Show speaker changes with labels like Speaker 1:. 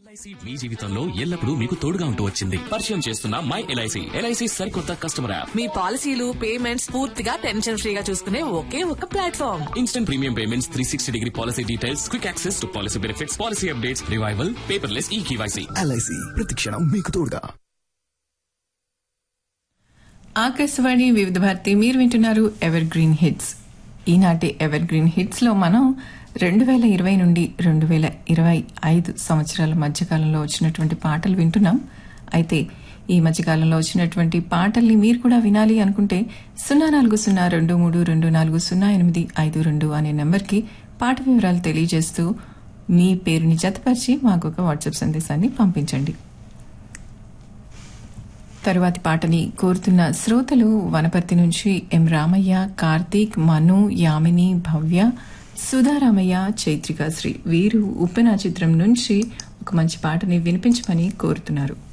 Speaker 1: LIC మీ జీవితంలో ఎల్లప్పుడూ మీకు తోడుగా ఉంటూ వచ్చింది పరిచయం చేస్తున్న మై ఎల్ఐసి ఎల్ఐసి సరికొత్త కస్టమర్ యాప్
Speaker 2: మీ పాలసీలు పేమెంట్స్ పూర్తిగా టెన్షన్ ఫ్రీగా చూసుకునే ఒకే ఒక platform
Speaker 1: instant premium payments three sixty degree policy details quick access to policy benefits policy updates revival paperless e KYC
Speaker 3: LIC ప్రతిక్షణం మీకు తోడుగా
Speaker 4: ఆకాశవాణి వివిధ భారతి మీరు వింటున్నారు ఎవర్ గ్రీన్ హిట్స్ ఈనాటి ఎవర్ గ్రీన్ హిట్స్ లో మనం రెండు వేల ఇరవై నుండి రెండు వేల ఇరవై ఐదు సంవత్సరాల మధ్యకాలంలో వచ్చినటువంటి పాటలు వింటున్నాం అయితే ఈ మధ్యకాలంలో వచ్చినటువంటి పాటల్ని మీరు కూడా వినాలి అనుకుంటే సున్నా నాలుగు సున్నా రెండు మూడు రెండు నాలుగు సున్నా ఎనిమిది ఐదు రెండు అనే నెంబర్కి పాట వివరాలు తెలియజేస్తూ మీ పేరుని జతపరిచి మాకు ఒక వాట్సాప్ సందేశాన్ని పంపించండి తరువాతి పాటని కోరుతున్న శ్రోతలు వనపర్తి నుంచి ఎం రామయ్య కార్తీక్ మను యామిని భవ్య సుధారామయ్య చైత్రిక శ్రీ వీరు ఉప్పెన చిత్రం నుంచి ఒక మంచి పాటని వినిపించమని కోరుతున్నారు